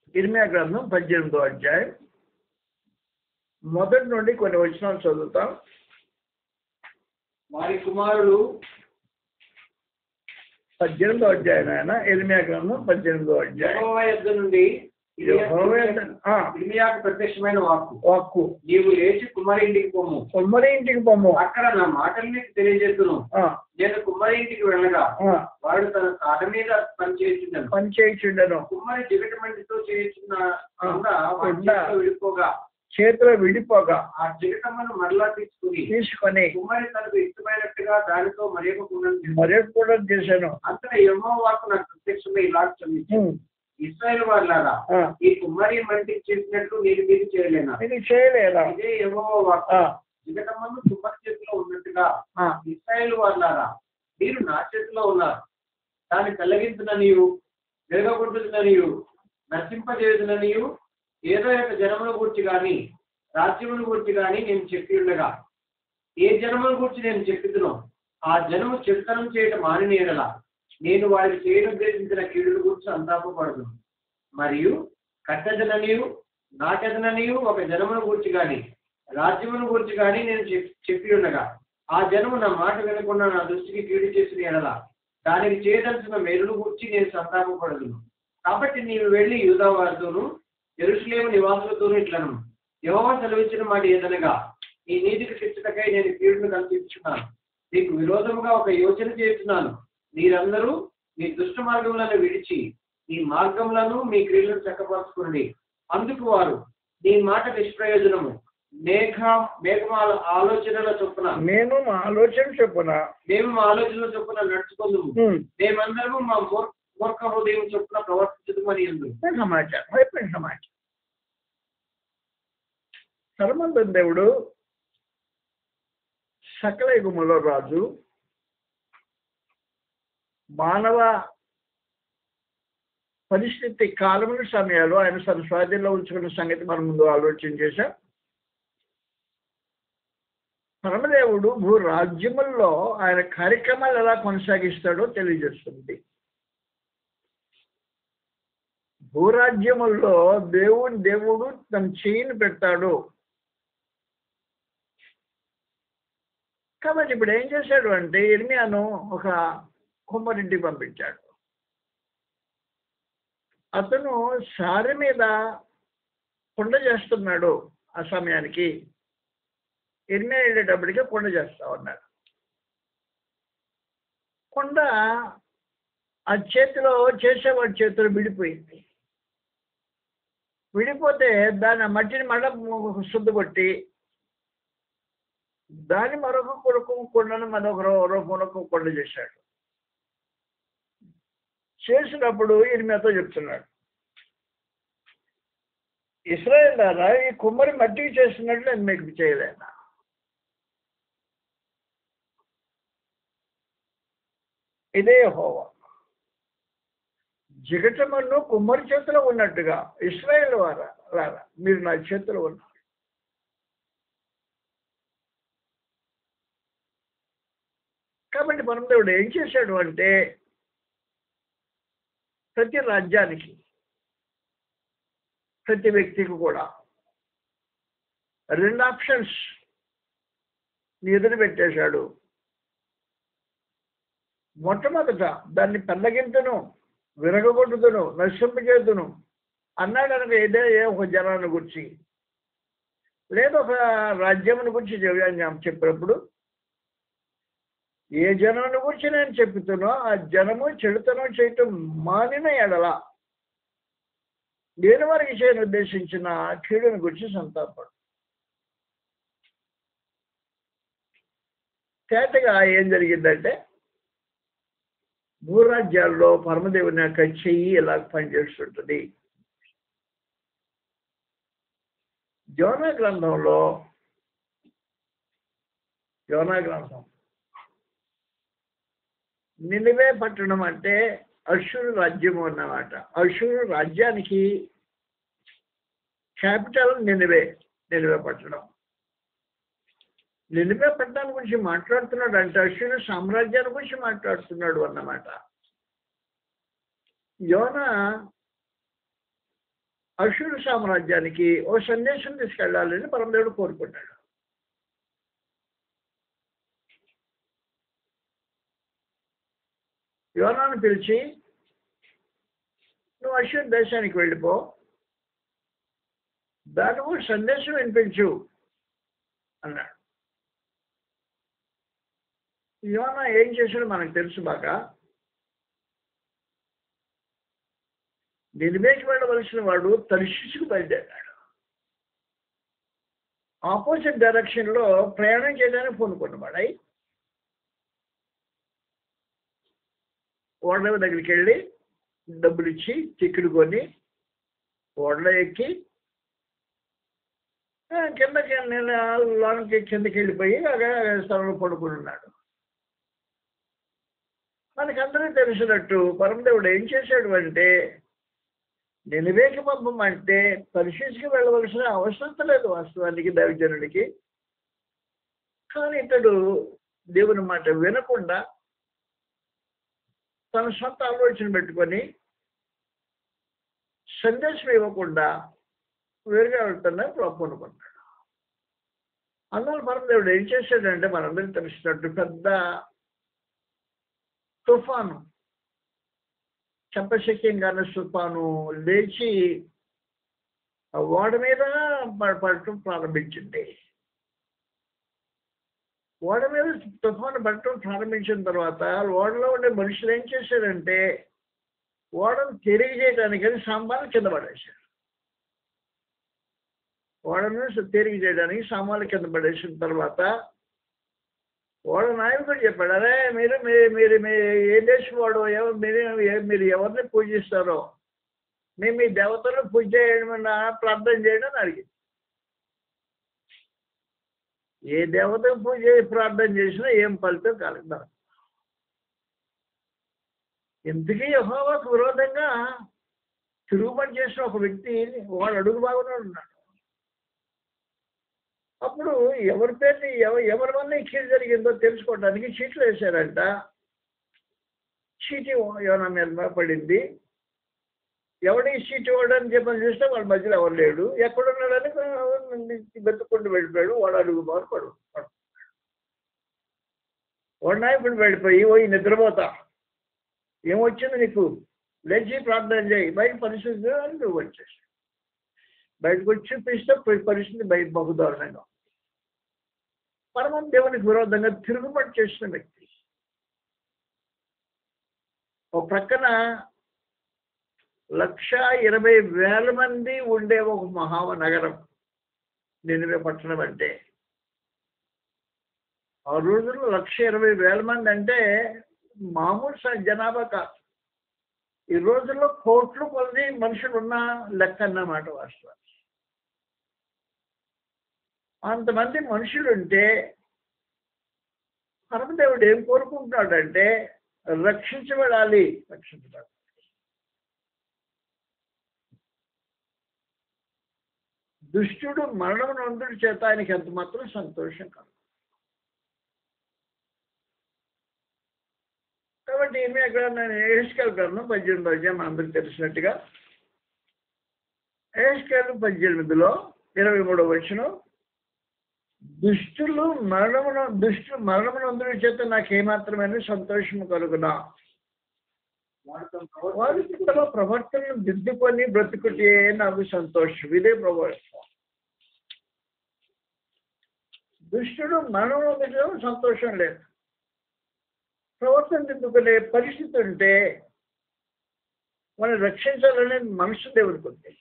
ఇర్మియా గ్రంథం పద్దెనిమిదో అధ్యాయం మొదటి నుండి కొన్ని వచనాలు చదువుతాం వారి కుమారులు పద్దెనిమిదో అధ్యాయం ఆయన ఇర్మియా గ్రంథం పద్దెనిమిదో అధ్యాయం యెహోవా యొద్ద నుండి యెహోవా యొద్ద- ఆ, ఇర్మియాకు ప్రత్యక్షమైన వాక్కు వాక్కు నీవు లేచి కుమారి ఇంటికి పోము కుమ్మరి ఇంటికి పొమ్ము అక్కడ నా మాటలు నీకు తెలియజేస్తును ఆ, నేను కుమ్మరి ఇంటికి వెళ్ళగా ఆ, వాడు తన కాట మీద పని చేయించుండను పని చేయించుండను కుమ్మరి జిగట మంటితో చేయించిన ఆ, కుండ వాడి కుండ. చేతిలో విడిపోగా చేతిలో విడిపోగా ఆ జిగటమ్మను మరలా తీసుకుని తీసుకొని కుమ్మరి తనకు ఇష్టమైనట్టుగా దానితో మరి ఒక కుండను మరొక కూడా చేశాను అంతటా యెహోవా వాక్కు నాకు ప్రత్యక్షమై ఇలా చెల్లించు ఉమ్, ఇస్రాయేల్ వాళ్ళారా ఆ, ఈ కుమ్మరి మంటికి చేసినట్లు నేను మీరు చేయలేనా ఇది చేయలేదా ఇదే యెహోవా వాక్కు ఆ, జిగటమ్మను కుమ్మరి చేతిలో ఉన్నట్టుగా ఆ, ఇస్రాయేల్ వాళ్ళారా మీరు నా చేతిలో ఉన్నారు దాన్ని తొలగించిన నీవు వెలగొట్టుతున్న నీవు నశింపజేయుతున్న నీవు ఏదో యొక్క జనమును గురించి కానీ రాజ్యమును గురించి కానీ నేను చెప్పి ఉండగా ఏ జనమును గురించి నేను చెప్పుతున్నో ఆ జనము చెడుతనం చేయటం మాని ఎడల నేను వారికి చేయడం ఉద్దేశించిన కీడుల గురించి అంతాపడుతును మరియు కట్టెదన నీవు నాటెదన నీవు ఒక జనమును గురించి కానీ రాజ్యమును గురించి కానీ నేను చెప్- చెప్పి ఉండగా ఆ జనము నా మాట వినకుండా నా దృష్టికి కీడు చేసిన ఎడల దానికి చేయదలసిన మేలును గురించి నేను సంతాపపడదును కాబట్టి నీవు వెళ్ళి యూదా వారితోనూ ఎరుసలేము నివాసులతోనూ ఇట్లను యెహోవా సెలవిచ్చిన మాట ఏదనగా ఈ నీతికి శిక్షటకై నేను కీడును కల్పించున్నాను నీకు విరోధముగా ఒక యోచన చేస్తున్నాను మీరందరూ మీ దుష్ట మార్గములను విడిచి మీ మార్గములను మీ క్రియలను చక్కపరచుకుని అందుకు వారు నీ మాట నిష్ప్రయోజనము మేఘ మేఘమాల ఆలోచనల చొప్పున మేము మా ఆలోచన చొప్పున మేము మా ఆలోచనల చొప్పున నడుచుకుందాము ఉమ్, మేమందరము మా మూర్- మూర్ఖ హృదయం చొప్పున ప్రవర్తించదమని ఎందు ఇది సమాచారం అయిపోయిన సమాచారం సర్మంతం దేవుడు సకల యుగములో రాజు మానవ పరిస్థితి కాలముల సమయాలు ఆయన తన స్వాధీనంలో ఉంచుకున్న సంగతి మనం ముందు ఆలోచన చేశాం పరమదేవుడు భూ రాజ్యముల్లో ఆయన కార్యక్రమాలు ఎలా కొనసాగిస్తాడో తెలియజేస్తుంది భూరాజ్యముల్లో దేవుని దేవుడు తన చేయిని పెడతాడు కాబట్టి ఇప్పుడు ఏం చేశాడు అంటే ఇర్మియాను ఒక కుమ్మరింటికి పంపించాడు అతను సారి మీద కుండ చేస్తున్నాడు ఆ సమయానికి ఇర్మియా వెళ్ళేటప్పటికే కుండ చేస్తా ఉన్నాడు కుండ ఆ చేతిలో చేసేవాడి చేతిలో విడిపోయింది విడిపోతే దాని ఆ మట్టిని మళ్ళా శుద్ధి కొట్టి దాన్ని మరొక కొడుకు కొండను మరొక రూ- రూపంలో కొండ చేశాడు చేసినప్పుడు ఇరిమియాతో చెప్తున్నాడు ఇస్రాయేల్ ద్వారా ఈ కుమ్మరి మట్టికి చేసినట్లు నేను మీకు చేయలేనా ఇదే హోవా జిగటమన్ను కుమ్మరి చేతిలో ఉన్నట్టుగా ఇస్రాయేల్ వారా లారా మీరు నా చేతిలో ఉన్నారు కాబట్టి పరమదేవుడు ఏం చేశాడు అంటే ప్రతి రాజ్యానికి ప్రతి వ్యక్తికి కూడా రెండు ఆప్షన్స్ ఎదురు పెట్టేశాడు మొట్టమొదట దాన్ని పెళ్ళగింతును విరగగొట్టుదును నశింపజేతును అన్నాడు అనగా ఏదే ఏ ఒక జనాన్ని గురించి లేదా ఒక రాజ్యమును గురించి చెప్- చెప్పినప్పుడు ఏ జనాన్ని గురించి నేను చెప్తున్నో ఆ జనము చెడుతనం చేయటం మానిన ఎడల నేను వారికి చేయని ఉద్దేశించిన కీడుని గురించి సంతాపడు తేటగా ఏం జరిగిందంటే భూరాజ్యాల్లో పరమదేవుని యొక్క చెయ్యి ఇలా పనిచేస్తుంటుంది యోనా గ్రంథంలో యోనా గ్రంథం నినివే పట్టణం అంటే అశురు రాజ్యము అన్నమాట అశురు రాజ్యానికి క్యాపిటల్ నినివే నినివే పట్టణం నినివే పట్టణం గురించి మాట్లాడుతున్నాడు అంటే అశురు సామ్రాజ్యాన్ని గురించి మాట్లాడుతున్నాడు అన్నమాట యోన అశురు సామ్రాజ్యానికి ఓ సందేశం తీసుకెళ్ళాలని పరమదేవుడు కోరుకున్నాడు యోనాను పిలిచి నువ్వు అశ్వర్ దేశానికి వెళ్ళిపో దానికి సందేశం వినిపించు అన్నాడు యోనా ఏం చేశాడో మనకు తెలుసు బాగా నిలిమేకి వెళ్ళవలసిన వాడు తరిశిసుకు బయలుదేరాడు ఆపోజిట్ డైరెక్షన్ లో ప్రయాణం చేయడానికి పూనుకున్నవాడై ఓడల దగ్గరికి వెళ్ళి డబ్బులు ఇచ్చి టికెట్ కొని ఓడలో ఎక్కి ఆ, కిందకి నేను లోనికి కిందకి వెళ్ళిపోయి అక్కడ స్థలంలో పడుకుని ఉన్నాడు మనకందరికీ తెలిసినట్టు పరమదేవుడు ఏం చేశాడు అంటే నిలవేకి పంపమంటే పరిశీలికి వెళ్ళవలసిన అవసరం లేదు వాస్తవానికి దైవజనుడికి కానీ ఇతడు దేవుని మాట వినకుండా తన సొంత ఆలోచన పెట్టుకొని సందేశం ఇవ్వకుండా వేరుగా వెళ్తున్నా అనుకున్నాడు అందువల్ల పరమదేవుడు ఏం చేశాడంటే మనందరికీ తెలిసినట్టు పెద్ద తుఫాను చెప్పశక్యంగానే తుఫాను లేచి ఆ ఓడ మీద ప- పడటం ప్రారంభించింది ఓడ మీద తుఫాను పడటం ప్రారంభించిన తర్వాత ఓడలో ఉండే మనుషులు ఏం చేశారంటే ఓడను తిరిగి చేయడానికి సాంబార్లు కింద పడేశారు ఓడను తిరిగి చేయడానికి సామాన్లు కింద పడేసిన తర్వాత ఓడ నాయకుడు చెప్పాడు అరే మీరు మీ- మీరు మీ ఏ దేశం వాడు ఎవరు మీరు ఏ- మీరు ఎవరిని పూజిస్తారో మేము మీ దేవతలను పూజ చేయడం ప్రార్థన చేయడం అని అడిగింది ఏ దేవతకు పూజ చేసి ప్రార్థన చేసినా ఏం ఫలితం కలగదు ఇంతకీ యెహోవాకు విరోధంగా తిరుగుబడి చేసిన ఒక వ్యక్తి వాడు అడుగు బాగునే ఉన్నాడు అప్పుడు ఎవరి పేరుని ఎవ- ఎవరి వల్ల ఈ కీడు జరిగిందో తెలుసుకోవడానికి చీట్లు వేశారంట చీటి యోనా మీద పడింది ఎవడి సీట్ ఇవ్వడానికి చెప్పని చూస్తే వాళ్ళ మధ్యలో ఎవరు లేడు ఎక్కడున్నాడని బెతుక్కుంటూ వెళ్ళిపోయాడు వాడు అడుగు బారు పడు వాడు నాయకుడు వెళ్ళిపోయి ఓ ఈ నిద్రపోతా ఏమొచ్చింది నీకు లేచి ప్రార్థన చేయి బయట పరిస్థితి అని నువ్వు వచ్చేసి బయటకు వచ్చి చూపిస్తే పరి- పరిస్థితి బయట బహుదారుణంగా పరమ దేవునికి విరోధంగా తిరుగుబాటు చేసిన వ్యక్తి ఒక ప్రక్కన లక్ష ఇరవై వేల మంది ఉండే ఒక మహానగరం నినివే పట్టణం అంటే ఆ రోజుల్లో లక్ష ఇరవై వేల మంది అంటే మామూలు స- జనాభా కాదు ఈ రోజుల్లో కోట్లు కొద్ది మనుషులు ఉన్న లెక్క అన్నమాట వాస్తవానికి అంతమంది మనుషులు ఉంటే పరమదేవుడు ఏం కోరుకుంటున్నాడంటే రక్షించబడాలి రక్షించబడాలి దుష్టుడు మరణం నందుడి చేత ఆయనకి ఎంత మాత్రం సంతోషం కాదు కాబట్టి ఈమె అక్కడ నేను ఏసుకెల్ గ్రంథం పద్దెనిమిది అధ్యాయం మనందరికి తెలిసినట్టుగా ఏసుకెల్ పద్దెనిమిదిలో ఇరవై మూడవ వచ్చిన దుష్టులు మరణమున దుష్టులు మరణమునందుడి చేత నాకేమాత్రమైన సంతోషము కలుగునా వారి తమ ప్రవర్తనను దిద్దుకొని బ్రతుకుటే నాకు సంతోషం ఇదే ప్రభావితం దుష్టుడు మరణం సంతోషం లేదు ప్రవర్తన దిద్దుకునే పరిస్థితి ఉంటే మనం రక్షించాలనే మనసు దేవుడికి ఉంది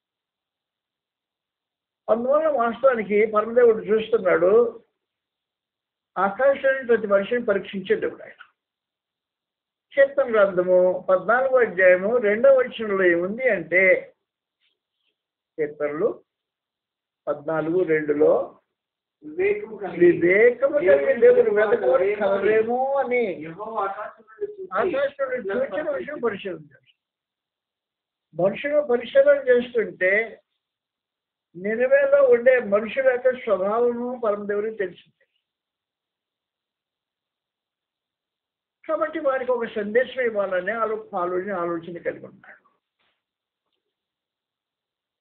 అందువల్ల వాస్తవానికి పరమదేవుడు చూస్తున్నాడు ఆకాశాన్ని ప్రతి మనిషిని పరీక్షించే దేవుడు ఆయన కీర్తన గ్రంథము పద్నాలుగో అధ్యాయము రెండవ వచనంలో ఏముంది అంటే కీర్తనలు పద్నాలుగు రెండులో వివేకము కలిగి వివేకము కలిగి దేవుని వెతకోని కలరేమో అని యెహోవా ఆకాశం నుండి చూసి ఆకాశంలో చూసిన విషయం పరిశీలన చేస్తాడు మనుషులు పరిశీలన చేస్తుంటే నిలవేలో ఉండే మనుషుల యొక్క స్వభావము పరమదేవునికి తెలిసింది కాబట్టి వారికి ఒక సందేశం ఇవ్వాలనే ఆలో ఆలోచన ఆలోచన కలిగి ఉన్నాడు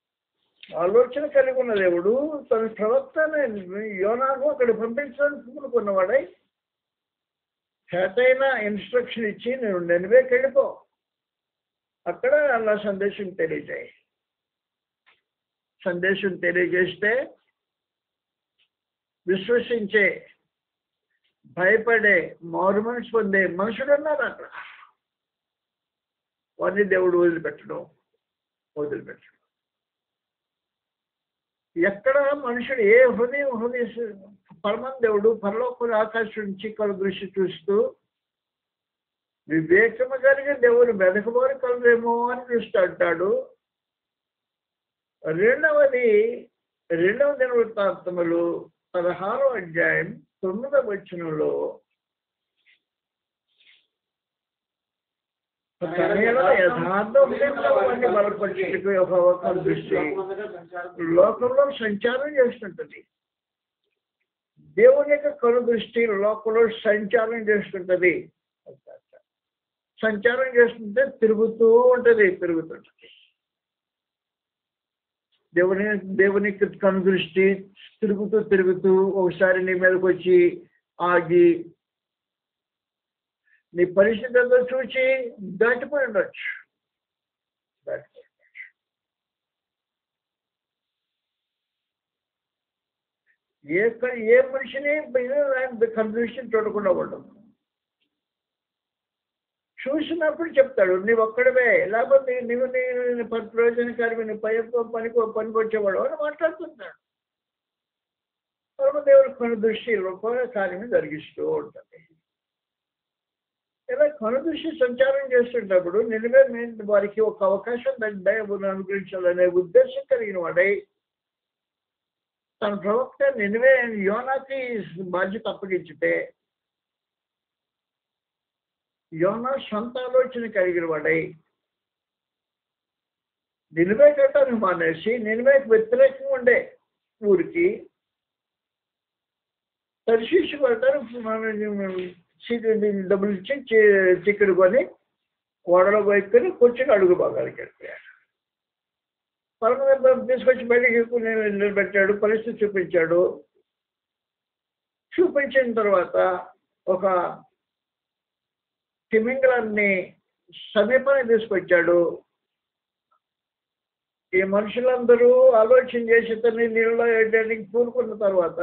ఆలోచన కలిగి ఉన్న దేవుడు తన ప్రవక్తనే యోనాను అక్కడ పంపించడానికి పూనుకున్నవాడై చేతైన ఇన్స్ట్రక్షన్ ఇచ్చి నేను నెనవేకి వెళ్ళిపో అక్కడ అలా సందేశం తెలియజేయి సందేశం తెలియజేస్తే విశ్వసించే భయపడే మారు మనసు పొందే మనుషులు ఉన్నారు అక్కడ వారిని దేవుడు వదిలిపెట్టడం వదిలిపెట్టడం ఎక్కడ మనుషుడు ఏ హృదయం హృదయ పరమ దేవుడు పరలోకుల ఆకాశం నుంచి కలు దృష్టి చూస్తూ వివేకము కలిగిన దేవుడు వెనకబోని కలరేమో అని చూస్తూ అంటాడు రెండవది రెండవ దినవృత్తాంతములు పదహారో అధ్యాయం తొమ్మిదవ వచనంలో తన ఎడల యథార్థ హృదయంలో వారిని బలపరిచేందుకు యెహోవా కను దృష్టి లోకంలో సంచారం చేస్తుంటది దేవుని యొక్క కను దృష్టి లోకంలో సంచారం చేస్తుంటది సంచారం చేస్తుంటే తిరుగుతూ ఉంటది తిరుగుతుంటది దేవుని దేవుని కను దృష్టి తిరుగుతూ తిరుగుతూ ఒకసారి నీ మీదకి వచ్చి ఆగి నీ పరిస్థితి అంతా చూసి దాటిపోయి ఉండొచ్చు దాటిపోయి ఉండొచ్చు. ఏ క- ఏ మనిషిని కన్ఫ్యూషన్ చూడకుండా ఉండదు చూసినప్పుడు చెప్తాడు నీవు ఒక్కడవే లేకపోతే నీవు నీ ప్రయోజనకారి నీ పై పనికి పనికొచ్చేవాడు అని మాట్లాడుతుంటాడు పరమదేవుడు కొన్ని దృష్టిలో కూడా కార్యం జరిగిస్తూ ఉంటుంది ఇలా కనుదృష్టి సంచారం చేస్తుంటప్పుడు నిలవే నేను వారికి ఒక అవకాశం దయవును అనుగ్రహించాలనే ఉద్దేశం కలిగిన వాడై తన ప్రవక్త నినివే యోనాకి బాధ్యత అప్పగించితే యోనా సొంత ఆలోచన కలిగిన వాడై నినివే కట్టాను మానేసి నినివేకి వ్యతిరేకంగా ఉండే ఊరికి పరిశీలిసి పడతారు డబ్బులు ఇచ్చి చి- చిక్కుడు కొని ఓడలో పోయికొని కూర్చొని అడుగు భాగాలకి వెళ్ళిపోయాడు పరమ తీసుకొచ్చి బయటికి నిలబెట్టాడు పరిస్థితి చూపించాడు చూపించిన తర్వాత ఒక తిమింగలాన్ని సమీపాన్ని తీసుకొచ్చాడు ఈ మనుషులందరూ ఆలోచన చేసి తన నీళ్ళలో వేయడానికి పూనుకున్న తర్వాత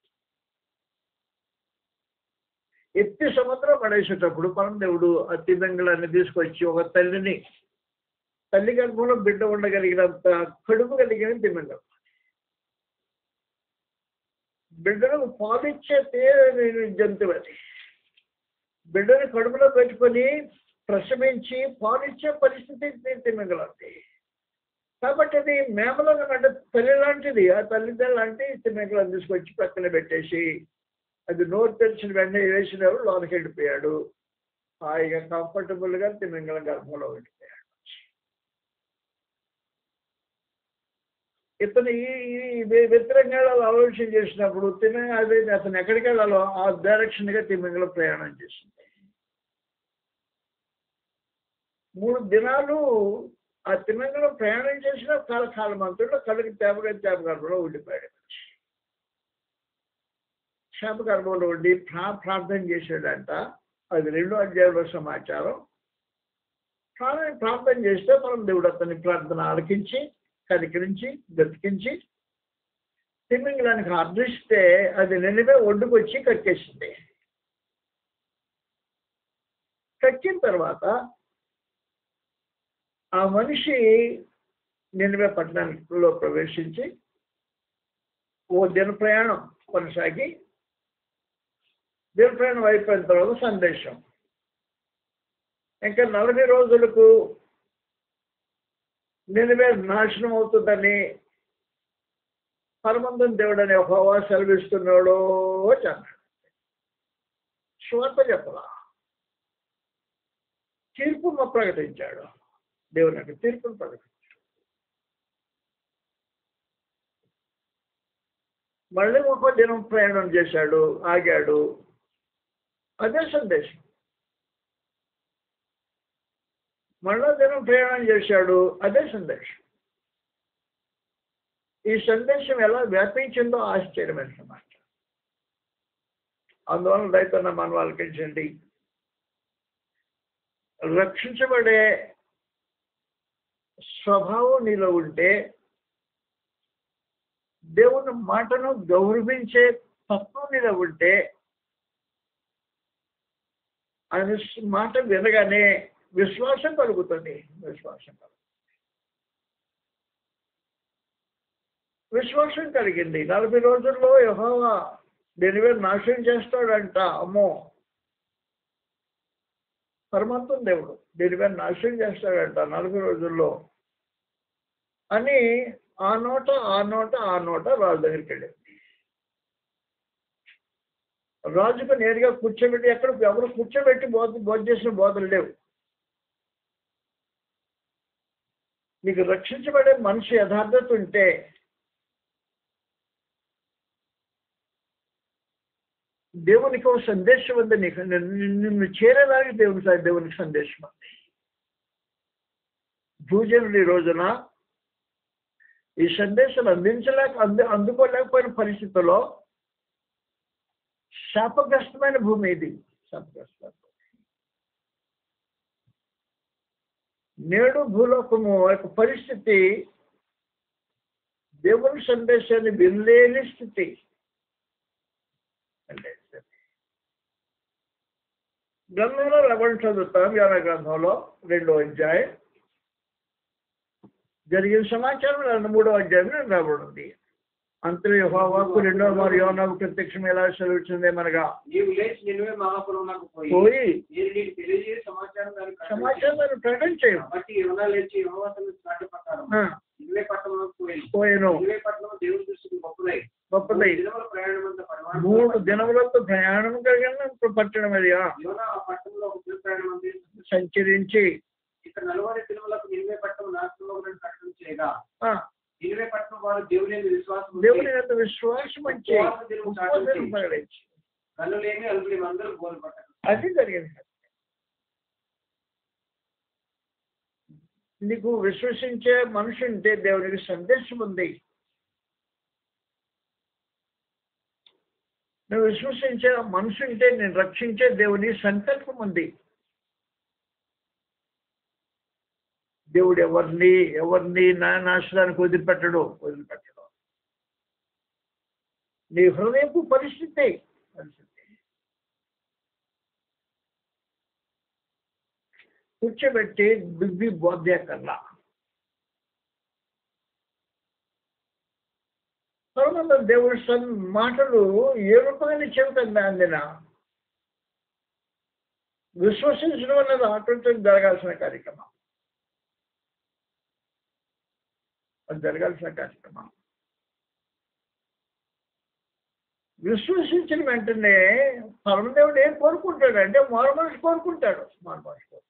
ఎత్తి సముద్రం పడేసేటప్పుడు పరమదేవుడు ఆ తిమింగళాన్ని తీసుకొచ్చి ఒక తల్లిని తల్లి గర్భంలో బిడ్డ ఉండగలిగినంత కడుపు కలిగిన తిమింగళం బిడ్డను పాలిచ్చే తే- జంతువు అది బిడ్డను కడుపులో పెట్టుకొని ప్రసవించి పాలిచ్చే పరిస్థితి తి- తిమింగలంది కాబట్టి అది మేమలో అంటే తల్లి లాంటిది ఆ తల్లిదండ్రులు లాంటి తిమింగలం తీసుకొచ్చి పక్కన పెట్టేసి అది నోరు తెరిచిన వెంటనే వేసినప్పుడు లోనికి వెళ్ళిపోయాడు హాయిగా కంఫర్టబుల్గా తిమింగళం గర్భంలో వెళ్ళిపోయాడు ఇతను ఈ ఈ వ్య- వ్యతిరేకంగా ఆలోచన చేసినప్పుడు తిమి అది అతను ఎక్కడికి వెళ్ళాలో ఆ డైరెక్షన్గా తిమింగళం ప్రయాణం చేసింది మూడు దినాలు ఆ తిమింగళం ప్రయాణం చేసిన కాల కాలమంతుడు కళ్ళకి తేపగా తేప గర్భంలో ఉండిపోయాడు శాప గర్భంలో ఉండి ప్రా ప్రార్థన చేశాడంట అది రెండో అధ్యాయంలో సమాచారం ప్రాణ ప్రార్థన చేస్తే మనం దేవుడు అతని ప్రార్థన ఆలకించి కనికరించి బ్రతికించి తిమ్మింగలానికి అర్ధిస్తే అది నిన్నవే ఒడ్డుకొచ్చి కక్కేసింది కక్కిన తర్వాత ఆ మనిషి నిన్నవే పట్టణంలో ప్రవేశించి ఓ దిన ప్రయాణం కొనసాగి దిన ప్రయాణం అయిపోయిన తర్వాత సందేశం ఇంకా నలభై రోజులకు నిన్నవే నాశనం అవుతుందని పరమందం దేవుడు అనే హోవా సెలవిస్తున్నాడో అన్నాడు స్వార్థ చెప్పలా తీర్పును ప్రకటించాడు దేవుని యొక్క తీర్పును ప్రకటించాడు మళ్ళీ ఒక దినం ప్రయాణం చేశాడు ఆగాడు అదే సందేశం మళ్ళా దినం ప్రయాణం చేశాడు అదే సందేశం ఈ సందేశం ఎలా వ్యాపించిందో ఆశ్చర్యమైన మాట అందువలన రైతున్న మన వాళ్ళకి ఏంటండి రక్షించబడే స్వభావం నీలో ఉంటే దేవుని మాటను గౌరవించే తత్వం నీలో ఉంటే ఆయన మాట వినగానే విశ్వాసం కలుగుతుంది విశ్వాసం కలుగుతుంది విశ్వాసం కలిగింది నలభై రోజుల్లో యహోవా దీనివే నాశనం చేస్తాడంట అమ్మో పరమాత్మ దేవుడు దీనివే నాశనం చేస్తాడంట నలభై రోజుల్లో అని ఆ నోట ఆ నోట ఆ నోట రాజు దగ్గరికి వెళ్ళింది రాజుకు నేరుగా కూర్చోబెట్టి ఎక్కడ ఎవరు కూర్చోబెట్టి బోధ బోధ చేసిన బోధలు లేవు నీకు రక్షించబడే మనిషి యథార్థత ఉంటే దేవునికి ఒక సందేశం ఉంది నీకు నిన్ను- నిన్ను చేరేలాగా దేవుని స- దేవునికి సందేశం ఉంది భూజనుడు ఈ రోజున ఈ సందేశం అందించలేక అందు అందుకోలేకపోయిన పరిస్థితుల్లో శాపగ్రస్తమైన భూమి ఇది శాపగ్రస్తమైన భూమి. నేడు భూలోకము యొక్క పరిస్థితి దేవుని సందేశాన్ని వినలేని స్థితి అంటే గ్రంథంలో రమణ చదువుతాం యోన గ్రంథంలో రెండో అధ్యాయం జరిగిన సమాచారం రెండు మూడో అధ్యాయం రాబడింది అంతలో యెహోవాకు రెండో మరి యోనాకు ప్రత్యక్షం ఎలా సెలవుచ్చింది మనగా నీవు లేచి నిన్నువే మహాపురంలోకి పోయి పోయి నేను నీకు తెలియజేసి సమాచారం దానికి ప్రకటించు. సమాచారాన్ని ప్రకటన చేయము కాబట్టి యోనా లేచి యెహోవాతను సాటి ప్రకారం ఆ, నిన్నువే పట్టణంలోకి పోయి పోయాను నిన్నువే పట్టణం దేవుని దృష్టికి గొప్పదై గొప్పదై మూడు దినముల ప్రయాణమంతా పరిమాణం మూడు దినములతో ప్రయాణం కలిగిన పట్టణం అది ఆ. యోనా ఆ పట్టణంలో ఒక దిన ప్రయాణం ఉంది సంచరించి ఇక్కడ నలుగురి దినములకు నిన్నువే పట్టణం నాశనంలో ప్రకటన చేయగా ఆ, నిన్నువే పట్టణం వారు దేవుని యందు విశ్వాసం ఉంచి, దేవుని యొక్క విశ్వాసం వచ్చి ఉపవాస దినము ఉపవాసం ప్రకటించి, ప్రకటించి కన్ను లేని అలుపులేని అందరూ గోలు పట్టరు అది జరిగింది నీకు విశ్వసించే మనిషి ఉంటే దేవునికి సందేశం ఉంది నువ్వు విశ్వసించే మనిషి ఉంటే నేను రక్షించే దేవుని సంకల్పం ఉంది దేవుడు ఎవరిని ఎవరిని నా నాశనానికి వదిలిపెట్టడు వదిలిపెట్టడు నీ హృదయపు పరిస్థితి పరిస్థితి కూర్చోబెట్టి దుబ్బి బోధ్య కల్లా పరమంలో దేవుడి సన్ మాటలు ఏ రూపంగా చెబుతుంది అందిన విశ్వసించడం అన్నది ఆటోమేటిక్ జరగాల్సిన కార్యక్రమం అది జరగాల్సిన కార్యక్రమం విశ్వసించిన వెంటనే పరమదేవుడు ఏం కోరుకుంటాడు అంటే మారు మనిషి కోరుకుంటాడు మారు మనిషి కోరుకుంటాడు.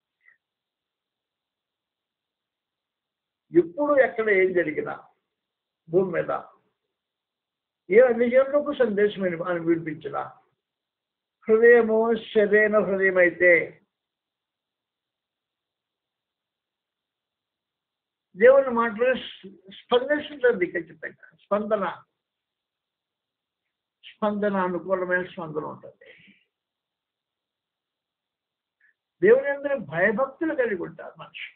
ఎప్పుడు ఎక్కడ ఏం జరిగినా భూమి మీద ఏ అన్యజనులకు సందేశం విని- అని వినిపించిన హృదయము సరైన హృదయం అయితే దేవుని మాటలు స్పందిస్తుంది ఖచ్చితంగా స్పందన స్పందన అనుకూలమైన స్పందన ఉంటుంది దేవుని అందరూ భయభక్తులు కలిగి ఉంటారు మనుషులు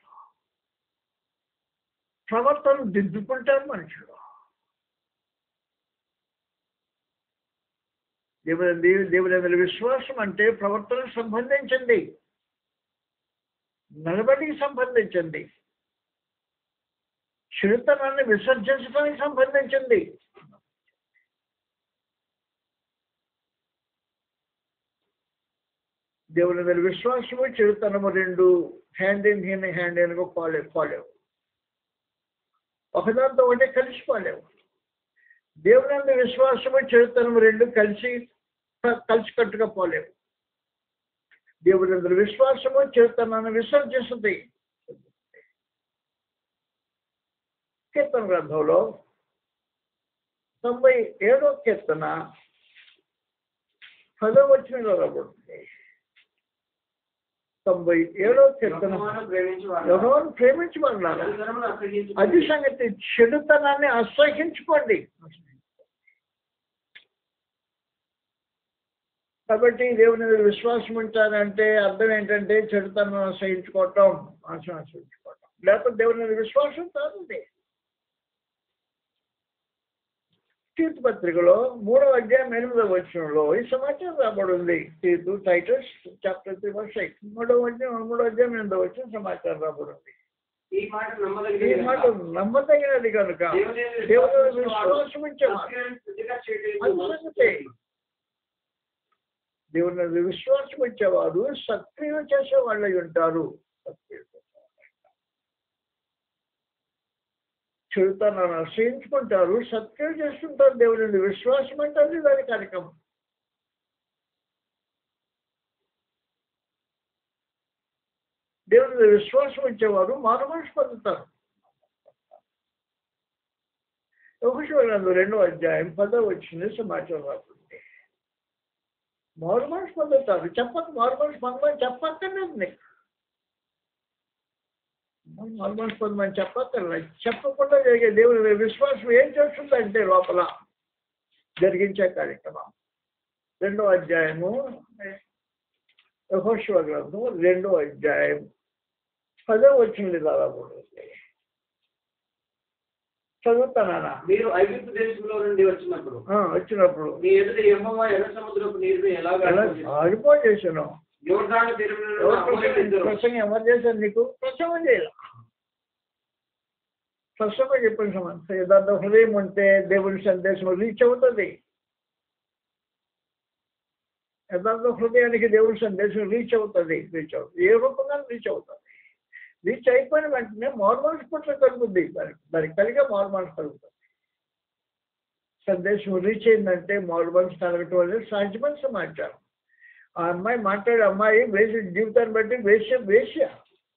ప్రవర్తన దిద్దుకుంటారు మనుషులు దేవుని దేవుని అందరి విశ్వాసం అంటే ప్రవర్తనకు సంబంధించింది నడబడికి సంబంధించింది చిరుతనాన్ని విసర్జించడానికి సంబంధించింది దేవుని మీద విశ్వాసము చిరుతనము రెండు hand in hand hand in పోలే పోలేవు ఒకదాంతో ఒకటే కలిసిపోలేవు దేవుని మీద విశ్వాసము చిరుతనము రెండు కలిసి కలిసి కట్టుగా పోలేవు దేవుని మీద విశ్వాసము చిరుతనాన్ని విసర్జిస్తుంది కీర్తన గ్రంథంలో తొంభై ఏడో కీర్తన పదో వచ్చిన రాబడుతుంది తొంభై ఏడో కీర్తన యెహోవాను ప్రేమించువారు ఎవరు ప్రేమించబడాలి చెడుతనమును అసహ్యించుకోండి. అది సంగతి చెడుతనాన్ని అసహించుకోండి కాబట్టి దేవుని మీద విశ్వాసం ఉంటారంటే అర్థం ఏంటంటే చెడుతనం అసహించుకోవటం అసహించుకోవటం లేకపోతే దేవుని మీద విశ్వాసం కాదండి తీర్థ పత్రికలో మూడవ అధ్యాయం ఎనిమిదవ వచనంలో ఈ సమాచారం రాబడి ఉంది తీర్థు టైటస్ చాప్టర్ త్రీ వర్ష మూడవ అధ్యాయం మూడవ అధ్యాయం ఎనిమిదవ వచ్చిన సమాచారం రాబడి ఉంది ఈ మాట ఈ నమ్మదగినది మాట కనుక నమ్మదగినది కనుక దేవుని మీద దేవుని మీద విశ్వాసం విశ్వాసం ఉంచేవారు సత్క్రియలను శుద్ధిగా చేయడానికి అది మనసు సంగతి. దేవుని మీద విశ్వాసం వచ్చేవారు సత్క్రియ చేసే వాళ్ళు ఉంటారు సత్క్రియ చేసేవాళ్ళు ఉంటారు. చెడుతనాన్ని ఆశ్రయించుకుంటారు సత్క్రియ చేస్తుంటారు దేవుని మీద విశ్వాసం అంటే దాని కార్యక్రమం దేవుని మీద విశ్వాసం వచ్చేవారు మారుమనిషి పొందుతారు ఒకటి రెండో అధ్యాయం పదో వచ్చింది సమాచారం రాకుండా మారు మనిషి పొందుతారు చెప్పక మారు మనిషి పొందమని చెప్పక్కర్లేదు నీకు మారు మనిషి పొందమని చెప్పక్కర్లేదు చెప్పకుండా జరిగే దేవుని మీద విశ్వాసం ఏం చేస్తుందంటే లోపల జరిగించే కార్యక్రమం రెండో అధ్యాయము యెహోషువ గ్రంథం రెండో అధ్యాయం పదో వచ్చింది దాదాపు చదువుతానా మీరు ఐగుప్తు దేశంలో నుండి వచ్చినప్పుడు వచ్చినప్పుడు మీ ఎదుట యెహోవా ఎర్ర సముద్రపు నీరుని ఎలాగా ఎలా ఆడిపోయేసాను యోర్దాను తీరమున అమోరీయులిద్దరు ప్రసంగం ఎవరు చేశారు నీకు ప్రసంగం చేయాలి ప్రసంగం చెప్పిన సమస్య యథార్థ హృదయం ఉంటే దేవుని సందేశం రీచ్ అవుతుంది యథార్థ హృదయానికి దేవుని సందేశం రీచ్ అవుతుంది రీచ్ అవుతుంది ఏ రూపంగా రీచ్ అవుతుంది రీచ్ అయిపోయిన వెంటనే మార్మల్స్ పుట్ల కలుగుద్ది దానికి దానికి కలిగే మార్మల్స్ కలుగుతుంది సందేశం రీచ్ అయిందంటే మార్మల్స్ కలగటం అనేది సహజమైన సమాచారం ఆ అమ్మాయి మాట్లాడే అమ్మాయి వేసి జీవితాన్ని బట్టి వేశ్య వేశ్య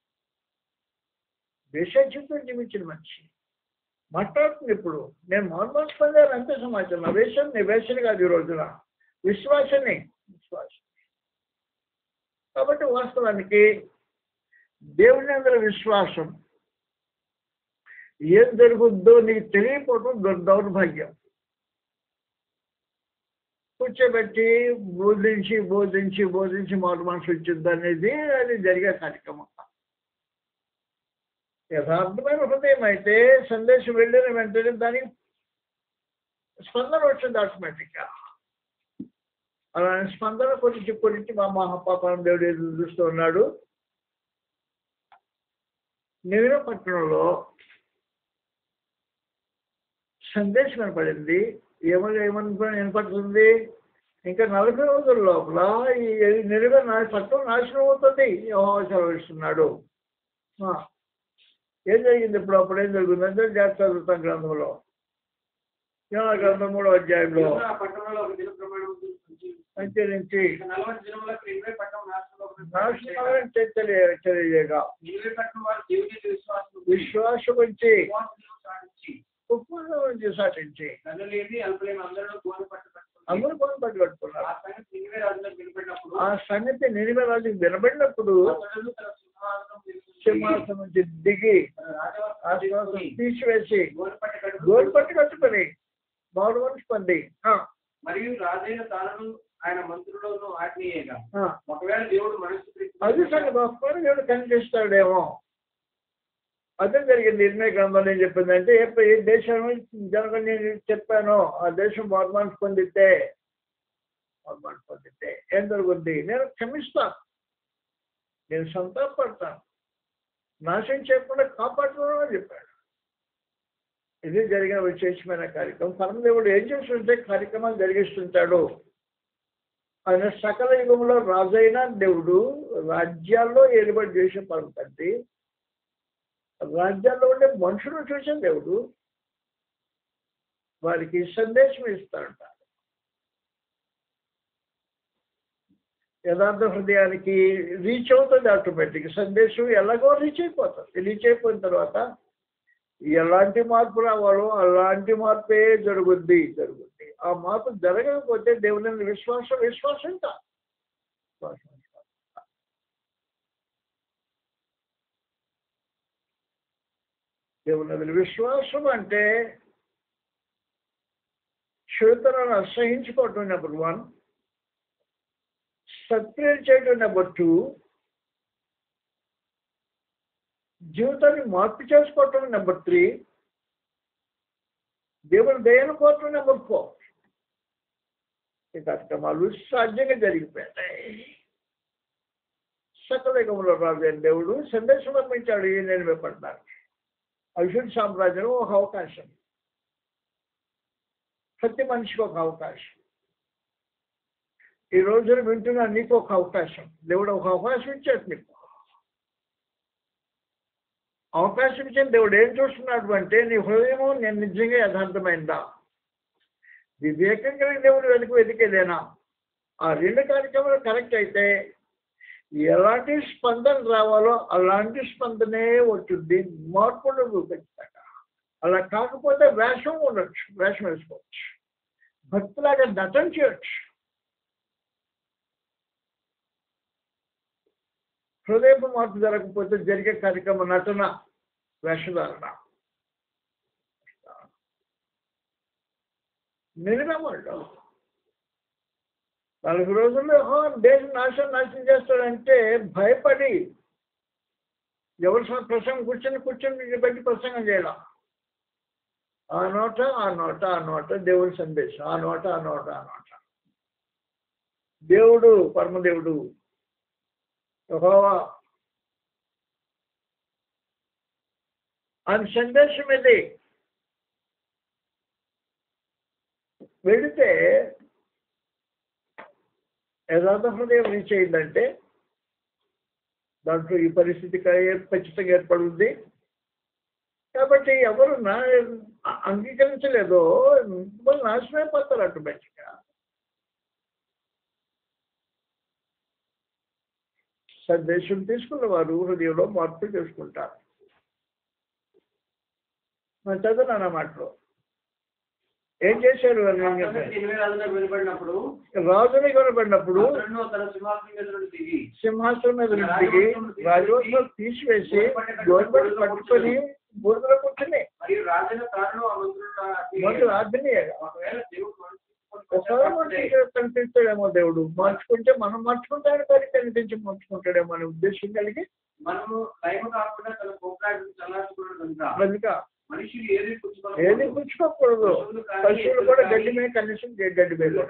వేశ్య జీవితం జీవించిన మనిషి మాట్లాడుతుంది ఇప్పుడు నేను మార్మల్స్ పొందాను అంతే సమాచారం నా వేషం నీ వేషని కాదు ఈ రోజున విశ్వాసని విశ్వాసం కాబట్టి వాస్తవానికి దేవుని అందరి విశ్వాసం ఏం జరుగుద్దో నీకు తెలియకపోవడం దుర్- దౌర్భాగ్యం కూర్చోబెట్టి బోధించి బోధించి బోధించి మారు మనసు వచ్చింది అనేది అది జరిగే కార్యక్రమం యథార్థమైన హృదయం అయితే సందేశం వెళ్ళిన వెంటనే దానికి స్పందన వచ్చింది ఆటోమేటిక్గా అలాంటి స్పందన గురించి గురించి మా మహాపాపం దేవుడు ఎదురు చూస్తూ ఉన్నాడు నివిన పట్టణంలో సందేశం వినపడింది ఏమని ఏమని వినపడుతుంది ఇంకా నలభై రోజుల లోపల ఈ నిలువ నా పట్టణం నాశనం అవుతుంది యెహోవా సెలవిస్తున్నాడు ఆ. ఏం జరిగింది ఇప్పుడు అప్పుడు ఏం జరుగుతుందంటే జాగ్రత్త చదువుతాం గ్రంథంలో యోనా గ్రంథం మూడో అధ్యాయంలో యెహోవా ఆ పట్టణంలో ఒక దిన ప్రమాణం ఉంచి సంచరించి ఇక నలభై దినములకు ఇరవై పట్టణం నాశనంలో నాశనం తెలియ తెలియగా ఇరవై పట్టణం వారు దేవుని విశ్వాసం విశ్వాసం వచ్చి విశ్వాసమును సాధించి ఉప్పును నుంచి సాటించి కన్నులేని అల్పలేని అందరూ గోను పట్టు పట్టుకున్నారు అందరూ కొన్ని పట్టు కట్టుకున్నారు ఆ సంగతి నినివే రాజులకు వినపడినప్పుడు ఆ సంగతి నినివే రాజుకి వినబడినప్పుడు అతడు తన సింహాసనం మీద కూర్చుని సింహాసనం నుంచి దిగి తన రాజవస్త్రం ఆ సింహాసనం తీసుకుని తీసివేసి గోను పట్టు కట్టుకుని గోల్ పట్టు కట్టుకొని మామూలు మనిషి పొంది ఆ, మరియు రాజైన తాను ఆయన మంత్రులను ఆజ్ఞేయగా ఆ. ఒకవేళ దేవుడు మనసు అది సంగతి ఒక్కరు దేవుడు కనిపిస్తాడేమో అదే జరిగింది నిర్ణయ గ్రంథంలో ఏం చెప్పిందంటే ఏ ఏ దేశం జనక నేను చెప్పానో ఆ దేశం మార్మాన్స్ పొందితే మార్మాన్స్ పొందితే ఏం జరుగుద్ది నేను క్షమిస్తాను నేను సంతాపడతాను నాశనం చేయకుండా కాపాడుతున్నాను అని చెప్పాడు ఇది జరిగిన విశేషమైన కార్యక్రమం పరమదేవుడు ఏం చేస్తుంటే కార్యక్రమాలు జరిగిస్తుంటాడు ఆయన సకల యుగంలో రాజైన దేవుడు రాజ్యాల్లో ఏలుబడి చేసే పరమ తండ్రి రాజ్యాల్లో ఉండే మనుషులను చూసే దేవుడు వారికి సందేశం ఇస్తాడంట యథార్థ హృదయానికి రీచ్ అవుతుంది ఆటోమేటిక్ సందేశం ఎలాగో రీచ్ అయిపోతుంది రీచ్ అయిపోయిన తర్వాత ఎలాంటి మార్పు రావాలో అలాంటి మార్పే జరుగుద్ది జరుగుద్ది ఆ మార్పు జరగకపోతే దేవుని విశ్వాసం విశ్వాసం కాదు విశ్వాసం విశ్వాసం కాదు. దేవుని విశ్వాసం అంటే క్షేత్రాన్ని అసహించుకోవటం నెంబర్ వన్ సత్క్రియ చేయడం నెంబర్ టూ జీవితాన్ని మార్పు చేసుకోవటం నెంబర్ త్రీ దేవుని దయను కోరటం నెంబర్ ఫోర్ ఈ కార్యక్రమాలు సాధ్యంగా జరిగిపోయాయి సకలయుగంలో రాజు అయిన దేవుడు సందేశం పంపించాడు ఈ నేను పడ్డాను అవిషుడి సామ్రాజ్యంలో ఒక అవకాశం ప్రతి మనిషికి ఒక అవకాశం ఈ రోజున వింటున్నా నీకు ఒక అవకాశం దేవుడు ఒక అవకాశం ఇచ్చాడు నీకు అవకాశం ఇచ్చిన దేవుడు ఏం చూస్తున్నాడు అంటే నీ హృదయము నేను నిజంగా యథార్థమైందా వివేకం కలిగిన దేవుడు వెతుకు వెతికేదేనా ఆ రెండు కార్యక్రమాలు కరెక్ట్ అయితే ఎలాంటి స్పందన రావాలో అలాంటి స్పందనే వచ్చింది మార్పు ఉండదు ఖచ్చితంగా అలా కాకపోతే వేషం ఉండొచ్చు వేషం వేసుకోవచ్చు భక్తులాగా నటన చేయొచ్చు హృదయపు మార్పు జరగకపోతే జరిగే కార్యక్రమం నటన వేషధారణ నిజమేమంట నలభై రోజుల్లో "ఆ, దేశం నాశనం నాశనం చేస్తాడంటే భయపడి ఎవరి సొంత ప్రసంగం కూర్చొని కూర్చొని బట్టి ప్రసంగం చేయడం ఆ నోట ఆ నోట ఆ నోట దేవుడి సందేశం ఆ నోట ఆ నోట ఆ నోట దేవుడు పరమదేవుడు యెహోవా ఆయన సందేశం ఇది వెళితే యథార్థ హృదయం ఏం చేయిందంటే దాంట్లో ఈ పరిస్థితి క- ఖచ్చితంగా ఏర్పడుతుంది కాబట్టి ఎవరు నా అంగీకరించలేదో వాళ్ళు నాశనమైపోతారు ఆటోమేటిక్గా సందేశం తీసుకున్న వారు హృదయంలో మార్పు చేసుకుంటారు మన చదువు మాటలో ఏం చేశారు అని నేను చెప్పాను. ఎనిమిది రాజులకు వెలువడినప్పుడు రాజుని కొనబడినప్పుడు అతడును తన సింహాసనం మీద నుండి దిగి సింహాసనం మీద నుంచి దిగి రాజవస్త్రం తీసివేసి గోల్బడి పట్టుకొని బూడిదలో కూర్చుని మరియు రాజైన తాను ఆ మంత్రులను ముందు రాజుని ఒకవేళ దేవుడు మనసు ఒకసారి మనకి కనిపిస్తాడేమో దేవుడు మార్చుకుంటే మనం మార్చుకుంటాడు కానీ కనిపించి మార్చుకుంటాడేమో అనే ఉద్దేశం కలిగి మనము లైవ్ కాకుండా తన కోట్లాడిని చల్లార్చుకున్నాడు కనుక కనుక మనుషులు ఏది ఏది పుచ్చుకోకూడదు పశువులు కూడా గడ్డి మీద కనీసం గడ్డి మీద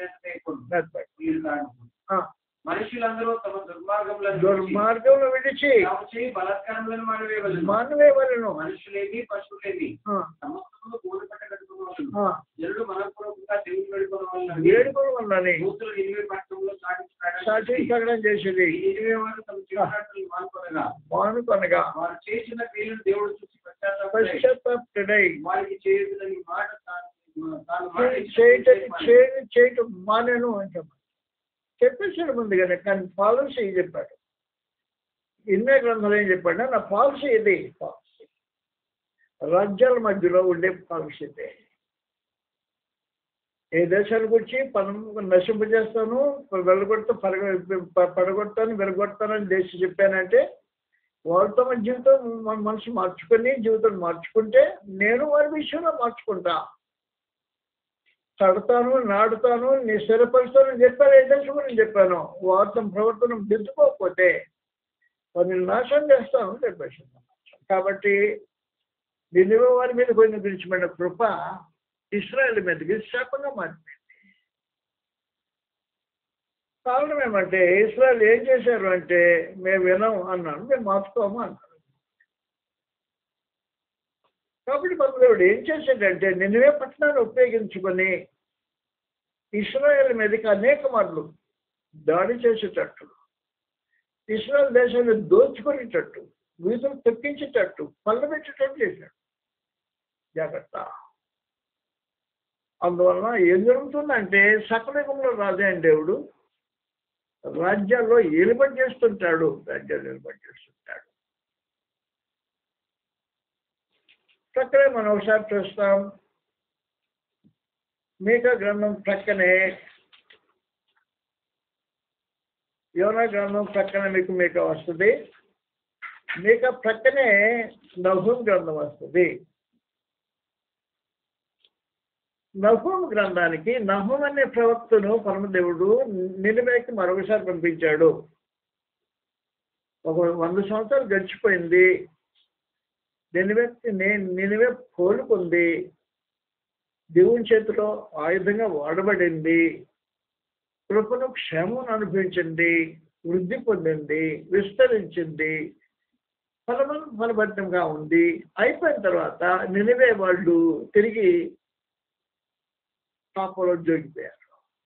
ఆ, మనుషులందరూ తమ దుర్మార్గములను దుర్మార్గంలో విడిచి తాము చేయి బలాత్కారములను మానవేయవలెను. మానవే వలను మనుషులేమి పశువులేమి ఆ, సమస్తము కూడి పట్టగలుగుతున్నారు ఆ, జనులు మనపూర్వకంగా దేవుని వేడుకోవడం వలన వేడుకల వల్లని మూతులు నిలివే పట్టణంలో సాక్షి సాగించాడు సగడం చేసేది ఈ నిలివే వారు తమ జీవనాటలు మానుకొనగా మానుకొనగా వారు చేసిన క్రియలను దేవుడు చూసి పశ్చాత్తాపడి పశ్చాత్తాపడై వారికి చేయదని మాట తాను తాను మాట ఇచ్చిన చేయటం చేయమని. చేయడం చేయటం మానేను అని చెప్పాడు చెప్పేసాడు ముందుగానే కానీ పాలసీ చెప్పాడు ఇన్నే గ్రంథాలు ఏం చెప్పాడు నా పాలసీ ఇది పాలసీ రాజ్యాల మధ్యలో ఉండే పాలసీ ఇదే ఏ దేశానికి వచ్చి పనం నశింపజేస్తాను వెళ్ళగొడతా పరగ ప- పడగొడతాను వెలగొడతానని దేశం చెప్పానంటే వాళ్ళతో మన జీవితం మన మనసు మార్చుకొని జీవితం మార్చుకుంటే నేను వారి విషయంలో మార్చుకుంటా తడతాను నాడుతాను నీ స్థిరపరుస్తానని చెప్పాను ఏ దేశం గురించి చెప్పాను వారితో ప్రవర్తన దిద్దుకోకపోతే వారిని నాశనం చేస్తాను చెప్పేసి కాబట్టి నిలువ వారి మీద పోయిన విడిచిపోయిన కృప ఇస్రాయల్ మీదకి శాపంగా మారిపోయింది కారణం ఏమంటే ఇస్రాయల్ ఏం చేశారు అంటే మేము వినం అన్నాను మేము మార్చుకోము అన్నాను కాబట్టి దేవుడు ఏం చేశాడంటే నిన్నవే పట్టణాన్ని ఉపయోగించుకొని ఇస్రాయల్ మీదకి అనేక మార్లు దాడి చేసేటట్టు ఇస్రాయల్ దేశాన్ని దోచుకునేటట్టు వీధులు తొక్కించేటట్టు పల్లబెట్టేటట్టు చేశాడు జాగ్రత్త అందువలన ఏం జరుగుతుందంటే సకలయుగంలో రాజే అయిన దేవుడు రాజ్యాల్లో ఏలుబడి చేస్తుంటాడు రాజ్యాలు ఏలుబడి చేస్తుంటాడు ప్రక్కనే మనం ఒకసారి చూస్తాం మీకా గ్రంథం ప్రక్కనే యోనా గ్రంథం ప్రక్కన మీకు మీకా వస్తుంది మీకు ఆ ప్రక్కనే నహూం గ్రంథం వస్తుంది నహూం గ్రంథానికి నహూం అనే ప్రవక్తను పరమదేవుడు నినివేకి మరొకసారి పంపించాడు ఒక వంద సంవత్సరాలు గడిచిపోయింది నినివే నినివే కోలుకుంది దేవుని చేతిలో ఆయుధంగా వాడబడింది కృపను క్షేమం అనుభవించింది వృద్ధి పొందింది విస్తరించింది ఫలము ఫలభరితంగా ఉంది అయిపోయిన తర్వాత నినివే వాళ్ళు తిరిగి పాపలో జోగిపోయారు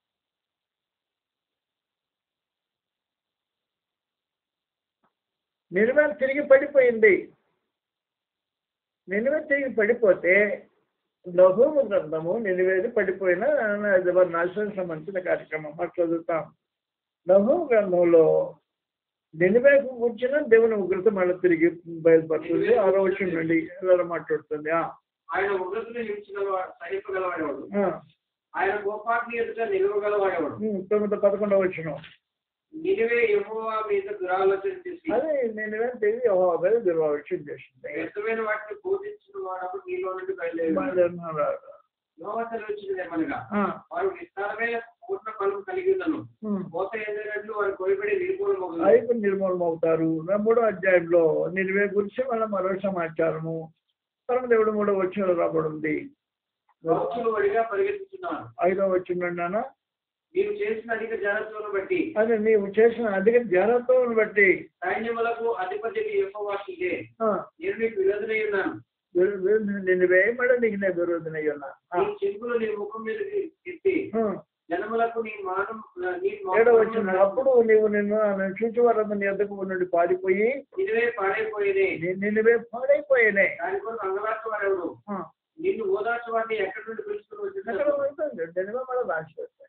నినివే తిరిగి పడిపోయింది నినివే తిరిగి పడిపోతే లఘువు గ్రంథము నినివేది పడిపోయిన అది వారి నాశనం సంబంధించిన కార్యక్రమం మనం చదువుతాం లఘువు గ్రంథంలో నినివేకు కూర్చున్న దేవుని ఉగ్రత మళ్ళీ తిరిగి బయలుపడుతుంది ఆరో వచ్చిన నుండి ఇలా మాట్లాడుతుంది ఆ, ఆయన ఉగ్రతను నిలిచగలవాడు సహింపగలవాడేవాడు ఆ, ఆయన కోపాగ్ని ఎదుట నిలవగలవాడేవాడు ఉమ్, తొమ్మిది పదకొండవ వచ్చిన నినివే యెహోవా మీద దురాలోచన చేసి అదే నినివే తిరిగి యెహోవా దుర్వాక్షం చేసింది వ్యర్థమైన వాటిని బోధించిన వాడప్పుడు నీలో నుండి బయలుదేరి బయలుదేరినారు. యెహోవా సెలవిచ్చినది ఏమనగా ఆ, వారు విస్తారమైన పూర్ణ ఫలం కలిగి ఉన్నను ఉమ్. కోత ఎదురట్లు వారు కొలిబడి నిర్మూలమగును ఐదు నిర్మూలం అవుతారు మూడో అధ్యాయంలో నినివే గురించి మళ్ళీ మరో సమాచారము పరమదేవుడు మూడో వచ్చిన రాబడింది భక్తులు వడిగా పరిగెత్తుతున్నారు ఐదో వచ్చిందన్నా నీవు చేసిన అధిక జనత్వం బట్టి అది నీవు చేసిన అధిక ధ్యానత్వం బట్టి సైన్యములకు అధిపతి యెహోవాకిదే ఆ, నేను నీకు విరోధనై ఉన్నాను విరు- విరు- నిన్ను వేయమడ నీకు నేను విరోధనై ఉన్నా ఆ, నీ చెంపులు నీ ముఖం మీద ఎత్తి ఆ. జనములకు నీ మానం నీ ఏడో వచ్చిన అప్పుడు నీవు నిన్ను నన్ను చూచి వారందరూ నీ ఎద్దకు నుండి పారిపోయి ఇదివే పాడైపోయేదే నీ- నిన్నువే పాడైపోయానే దాని కొరకు అంగలార్చు వారెవరు ఆ, నిన్ను ఓదార్చు వారిని ఎక్కడి నుండి పిలుచుకుని ఎక్కడ వచ్చిన ఉంటుంది నిన్నువే మళ్ళీ రాసి పెట్టాయి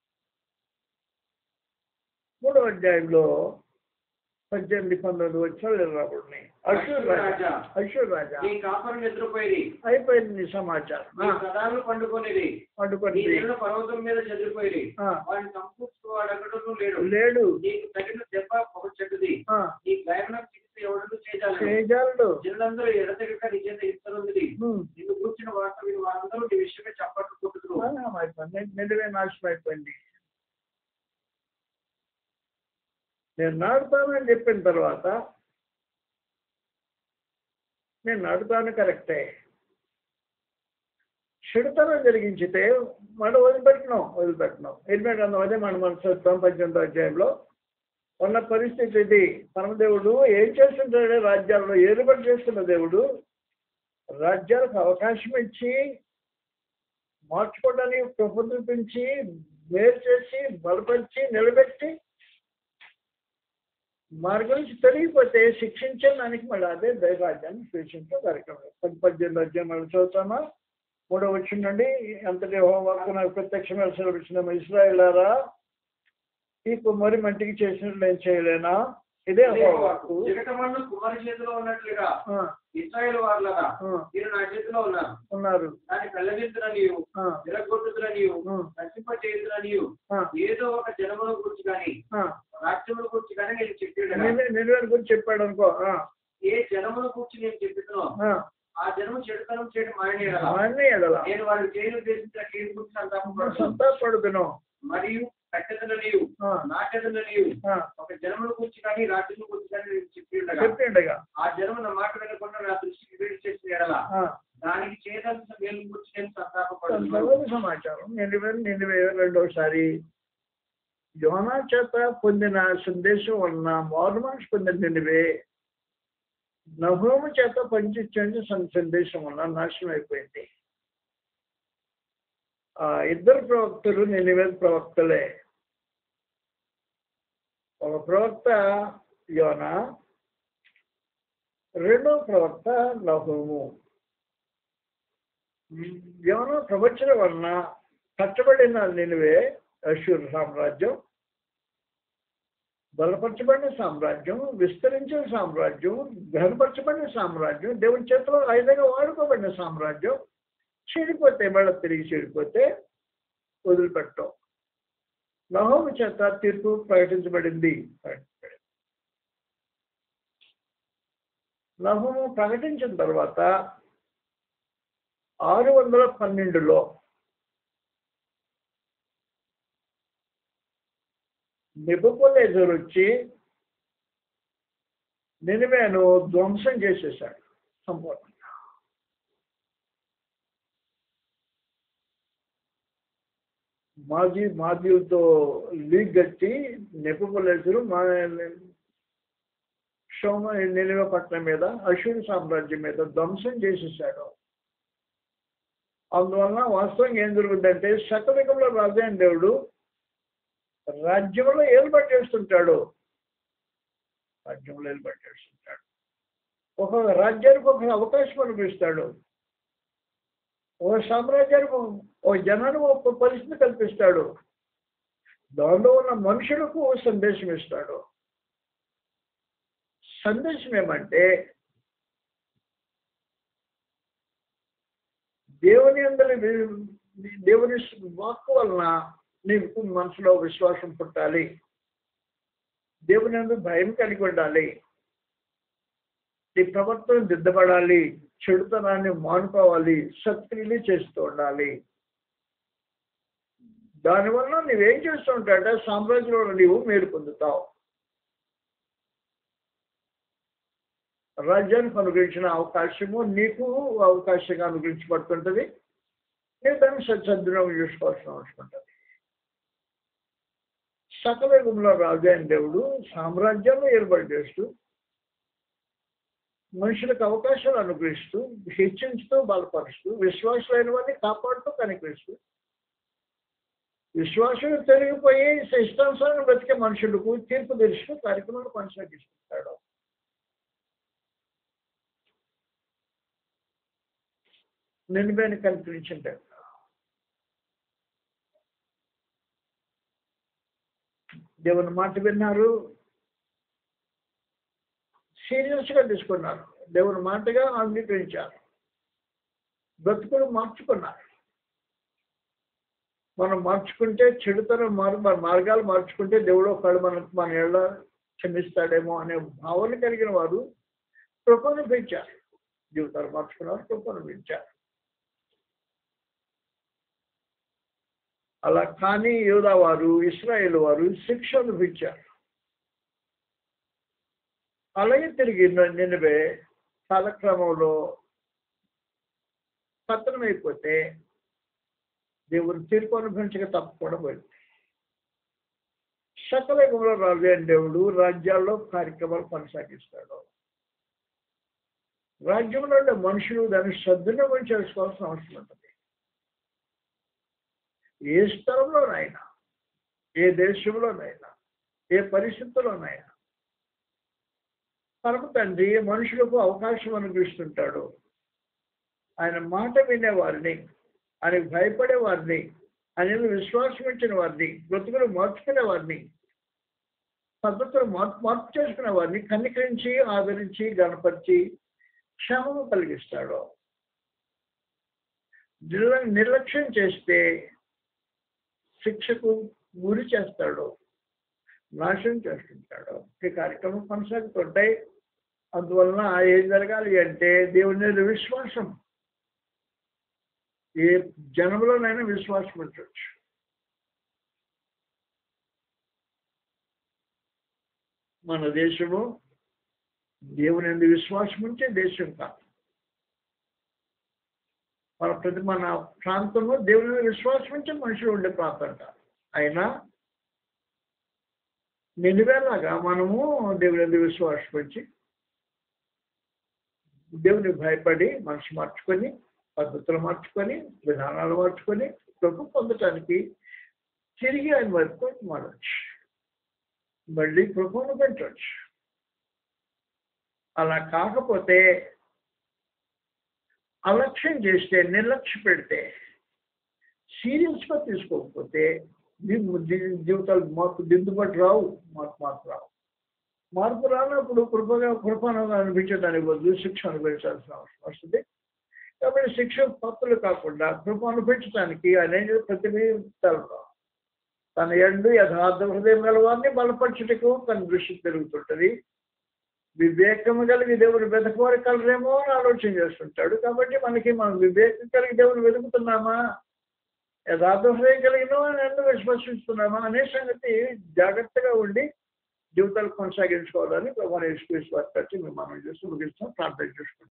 మూడో అధ్యాయంలో పద్దెనిమిది పంతొమ్మిది వచ్చిన రాబడిని అశ్వర్ రాజా అశ్వర్ రాజా నీ కాపరు నిద్రపోయేది అయిపోయింది నీ సమాచారం నీ ప్రధానులు పండుకొనేది నీ పండుకొని నెలలు పర్వతం మీద చదిరిపోయేది ఆ, వాడిని సంపూర్తి వాడు ఎక్కడూ లేడు లేడు నీకు తగిన దెబ్బ ఒక చెట్టుది ఆ, నీ గాయనం చికిత్స ఎవడూ చేయాలి చేజాలడు జనులందరూ ఎడతెగక నీ చేత ఇస్తున్నది ఉమ్. నిన్ను కూర్చున్న వార్త విని వారందరూ నీ విషయమే చప్పట్లు కొట్టుదురు అయిపోయింది నిలువే నాశనం అయిపోయింది నేను నాడుతానని చెప్పిన తర్వాత నేను నాడుతాను కరెక్టే చెడుతనం జరిగించితే మనం వదిలిపెట్టినాం వదిలిపెట్టినాం ఎనిమిది గ్రంథం అదే మనం మన చూస్తాం పద్దెనిమిదో అధ్యాయంలో ఉన్న పరిస్థితి ఇది పరమదేవుడు ఏం చేస్తుంటాడు రాజ్యాల్లో ఏలుబడి చేస్తున్న దేవుడు రాజ్యాలకు అవకాశం ఇచ్చి మార్చుకోవడానికి కృప చూపించి వేరు చేసి బలపరిచి నిలబెట్టి వారి గురించి తెలియకపోతే శిక్షించడానికి మళ్ళీ అదే దైవరాజ్యాన్ని సూచించే కార్యక్రమం పది పద్దెనిమిది అధ్యాయం మళ్ళీ చదువుతామా మూడో వచ్చిందండి అంతటి హోంవర్క్ నాకు ప్రత్యక్షమైన సెలవిచ్చిన ఇస్రాయలారా ఈ కుమ్మరి మంటికి చేసినట్లు నేను చేయలేనా ఇదే హోంవర్క్ జగటమన్ను కుమారి చేతిలో ఉన్నట్లుగా ఆ, ఇస్రాయేల్ వార్లరా ఆ, మీరు నా చేతిలో ఉన్నారు ఉన్నారు దాన్ని కళ్ళగించిన నీవు ఆ, విరగొట్టుతున్న నీవు ఆ, నశింప చేసిన నీవు ఆ, ఏదో ఒక జనముల గురించి కానీ ఆ. రాజ్యముల గురించి కానీ నేను చెప్పాడు నిన్ను- నిన్ను వారి గురించి చెప్పాడు అనుకో ఆ, ఏ జనముల గురించి నేను చెప్తున్నాను ఆ, ఆ జనము చెడుతనం చేయడం మానేయాల అవన్నీ ఎడల నేను వారికి చేయను ఉద్దేశించిన కీడు గురించి సంతాపపడుతున్నాను సంతాపడుతున్నావు మరియు కట్టెదన నీవు ఆ, నాటెదన నీవు ఆ, ఒక జనముల గురించి కానీ రాజ్యముల గురించి కానీ నేను చెప్పి ఉండగా చెప్పిండగా ఆ జనము నా మాట వినకుండా నా దృష్టికి వేడి చేసిన ఎడల ఆ, దానికి చేయదలసిన మేలు గురించి నేను సంతాపపడుతున్నాను సంతోష సమాచారం నినివే నినివే రెండోసారి యోనా చేత పొందిన సందేశం వలన మారు మనసు పొందిన నినివే నహోము చేత పంచించే సందేశం వలన నాశనం అయిపోయింది ఆ ఇద్దరు ప్రవక్తలు నినివే ప్రవక్తలే ఒక ప్రవక్త యోనా రెండో ప్రవక్త నహోము యోన ప్రవచన వలన కట్టబడిన నిలువే అశ్వర్ సామ్రాజ్యం బలపరచబడిన సామ్రాజ్యం విస్తరించిన సామ్రాజ్యం ఘనపరచబడిన సామ్రాజ్యం దేవుని చేతిలో ఆయుధంగా వాడుకోబడిన సామ్రాజ్యం చెడిపోతే మళ్ళీ తిరిగి చెడిపోతే వదిలిపెట్టం నహోము చేత తీర్పు ప్రకటించబడింది ప్రకటించబడింది నహుము ప్రకటించిన తర్వాత ఆరు వందల పన్నెండులో నిపుణులేజర్ వచ్చి నినివేను ధ్వంసం చేసేసాడు సంపూర్ణంగా మాజీ మాధ్యులతో లీగ్ కట్టి నెప్పులేసరు మా సోమ నిలవపట్నం మీద అశ్విని సామ్రాజ్యం మీద ధ్వంసం చేసేసాడు అందువలన వాస్తవంగా ఏం జరుగుతుందంటే శతవికంలో రాజైన దేవుడు రాజ్యంలో ఏర్పాటు చేస్తుంటాడు రాజ్యంలో ఏర్పాటు చేస్తుంటాడు ఒక రాజ్యానికి ఒక అవకాశం అనిపిస్తాడు ఒక సామ్రాజ్యానికి ఒక జనానికి ఒక పరిస్థితి కల్పిస్తాడు దానిలో ఉన్న మనుషులకు సందేశం ఇస్తాడు సందేశం ఏమంటే దేవుని అందరి దేవుని వాక్కు వలన నీకు మనసులో విశ్వాసం పుట్టాలి దేవుని అందు భయం కలిగి ఉండాలి నీ ప్రవర్తన దిద్దపడాలి చెడుతనాన్ని మానుకోవాలి సత్క్రియలు చేస్తూ ఉండాలి దానివల్ల నువ్వేం చేస్తూ ఉంటాడంటే సామ్రాజ్యంలో నీవు మేలు పొందుతావు రాజ్యానికి అనుగ్రహించిన అవకాశము నీకు అవకాశంగా అనుగ్రహించబడుతుంటది నేను దాన్ని సద్వినియోగం చేసుకోవాల్సిన అవసరం ఉంటుంది సకలయుగంలో రాజు అయిన దేవుడు సామ్రాజ్యాన్ని ఏర్పాటు చేస్తూ మనుషులకు అవకాశాలు అనుగ్రహిస్తూ హెచ్చించుతూ బలపరుస్తూ విశ్వాసులైన వారిని కాపాడుతూ కనిపిస్తూ విశ్వాసం తెలిగిపోయి ఇష్టానుసారం బ్రతికే మనుషులకు తీర్పు తెలుస్తూ కార్యక్రమాలు కొనసాగిస్తుంటాడు నిన్నుపైన కనిపించింటే దేవుని మాట విన్నారు సీరియస్గా తీసుకున్నారు దేవుని మాటగా అంగీకరించారు బ్రతుకులు మార్చుకున్నారు మనం మార్చుకుంటే చెడుతనం మారు మన మార్గాలు మార్చుకుంటే దేవుడు ఒకళ్ళు మన మన ఏళ్ళ క్షమిస్తాడేమో అనే భావన కలిగిన వారు కృపను పెంచారు జీవితాలు మార్చుకున్నారు కృపను పెంచారు అలా కానీ యోధా వారు ఇస్రాయేల్ వారు శిక్ష అనుభవించారు అలాగే తిరిగి నిన్నవే కాలక్రమంలో పతనమైపోతే దేవుని తీర్పు అనుభవించక తప్పకుండా పోయింది శతవేగంలో రాజు అయిన దేవుడు రాజ్యాల్లో కార్యక్రమాలు కొనసాగిస్తాడు రాజ్యంలో ఉండే మనుషులు దాన్ని సద్వినియోగం చేసుకోవాల్సిన అవసరం ఉంటుంది ఏ స్థలంలోనైనా ఏ దేశంలోనైనా ఏ పరిస్థితుల్లోనైనా పరమ తండ్రి మనుషులకు అవకాశం అనుగ్రహిస్తుంటాడు ఆయన మాట వినేవారిని ఆయనకు భయపడే వారిని ఆయన విశ్వాసం ఇచ్చిన వారిని బ్రతుకులు మార్చుకునే వారిని పద్ధతులు మార్పు మార్పు చేసుకునే వారిని కనికరించి ఆదరించి గణపరిచి క్షమము కలిగిస్తాడు నిర్ల నిర్లక్ష్యం చేస్తే శిక్షకు గురి చేస్తాడు నాశనం చేస్తుంటాడు ఈ కార్యక్రమం కొనసాగుతుంటాయి అందువలన ఏం జరగాలి అంటే దేవుని మీద విశ్వాసం ఏ జనంలోనైనా విశ్వాసం ఉంచవచ్చు మన దేశము దేవుని ఎందు విశ్వాసం ఉంచే దేశం కాదు మన ప్రతి మన ప్రాంతంలో దేవుని మీద విశ్వాసం ఉంచే మనుషులు ఉండే ప్రాంతం కాదు అయినా నిలువేలాగా మనము దేవుని ఎందు విశ్వాసం ఉంచి దేవుని భయపడి మనసు మార్చుకొని పద్ధతులు మార్చుకొని విధానాలు మార్చుకొని ప్రభు పొందటానికి తిరిగి ఆయన వైపు మారచ్చు మళ్ళీ ప్రభువును పెంచవచ్చు అలా కాకపోతే అలక్ష్యం చేస్తే నిర్లక్ష్య పెడితే సీరియస్గా తీసుకోకపోతే జీవితాలు మార్పు దిద్దుబాటు రావు మార్పు మార్పు రావు మార్పు రానప్పుడు కృపగా కృపణగా అనిపించడానికి బదులు శిక్ష అనుభవించాల్సిన అవసరం వస్తుంది కాబట్టి శిక్ష తప్పులు కాకుండా కృప అనిపించడానికి ఆయన ప్రతిభ తలప తన ఎండు యథార్థ హృదయం గల వారిని బలపరచుటకు తన దృష్టి పెరుగుతుంటది వివేకము కలిగి దేవుని వెతకవరకలరేమో అని ఆలోచన చేస్తుంటాడు కాబట్టి మనకి మనం వివేకం కలిగి దేవుని వెతుకుతున్నామా యథార్థ హృదయం కలిగిన వాడిని ఎందుకు విశ్వసిస్తున్నామా అనే సంగతి జాగ్రత్తగా ఉండి జీవితాలు కొనసాగించుకోవాలని ప్రభావం యేసు క్రీస్తు వారి ఖర్చు మేము మనం చేస్తూ ముగిస్తాం ప్రార్థన చేసుకుంటాం